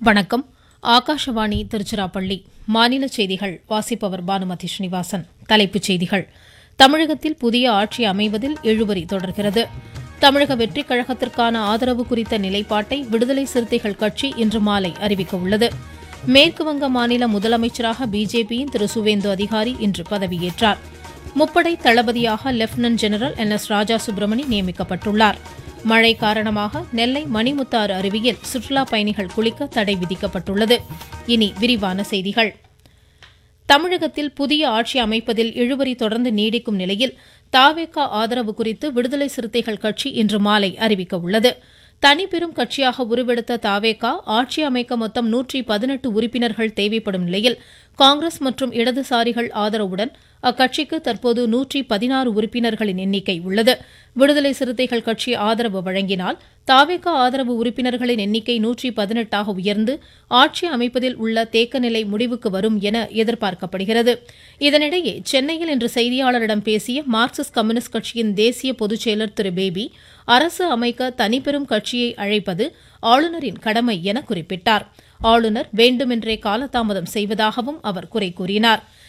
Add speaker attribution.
Speaker 1: வணக்கம் ஆகாஷவாணி திருச்சிராப்பள்ளி மாநில செய்திகள் வாசிப்பவர் பானுமதி ஸ்ரீனிவாசன் தலைப்புச் செய்திகள் தமிழகத்தில் புதிய ஆட்சி அமைவதில் இழுபறி தொடர்கிறது தமிழக வெற்றிக் கழகத்திற்கான ஆதரவு குறித்த நிலைப்பாட்டை விடுதலை சிறுத்தைகள் கட்சி இன்று மாலை அறிவிக்க உள்ளது மேற்குவங்க மாநில முதலமைச்சராக பிஜேபியின் திரு சுவேந்து அதிகாரி இன்று பதவியேற்றார் முப்படை தளபதியாக lieutenant general N S Raja Subramani நியமிக்கப்பட்டுள்ளார் மழை காரணமாக நெல்லை மணிமுத்தாறு அருவியில் சுற்றுலா பயணிகள் குளிக்க தடை விதிக்கப்பட்டுள்ளது இனி விரிவான செய்திகள் தமிழகத்தில் புதிய ஆட்சி அமைப்பதில் இழுபறி தொடர்ந்து நீடிக்கும் நிலையில் தாவேகா ஆதரவு குறித்து விடுதலை சிறுத்தைகள் கட்சி இன்று மாலை அறிவிக்க உள்ளது தனிப்பெரும் கட்சியாக உருவெடுத்த தாவேகா ஆட்சி அமைக்க மொத்தம் நூற்றி பதினெட்டு உறுப்பினர்கள் தேவைப்படும் நிலையில் காங்கிரஸ் மற்றும் இடதுசாரிகள் ஆதரவுடன் அக்கட்சிக்கு தற்போது நூற்றி பதினாறு உறுப்பினர்களின் எண்ணிக்கை உள்ளது விடுதலை சிறுத்தைகள் கட்சி ஆதரவு வழங்கினால் தாவேகா ஆதரவு உறுப்பினர்களின் எண்ணிக்கை நூற்றி பதினெட்டாக உயர்ந்து ஆட்சி அமைப்பதில் உள்ள தேக்க நிலை முடிவுக்கு வரும் என எதிர்பார்க்கப்படுகிறது இதனிடையே சென்னையில் இன்று செய்தியாளரிடம் பேசிய மார்க்சிஸ்ட் கம்யூனிஸ்ட் கட்சியின் தேசிய பொதுச் செயலர் திரு பேபி அரசு அமைக்க தனிப்பெரும் கட்சியை அழைப்பது ஆளுநரின் கடமை என குறிப்பிட்டார் ஆளுநர் வேண்டுமென்றே காலதாமதம் செய்வதாகவும் அவர் குறை கூறினார்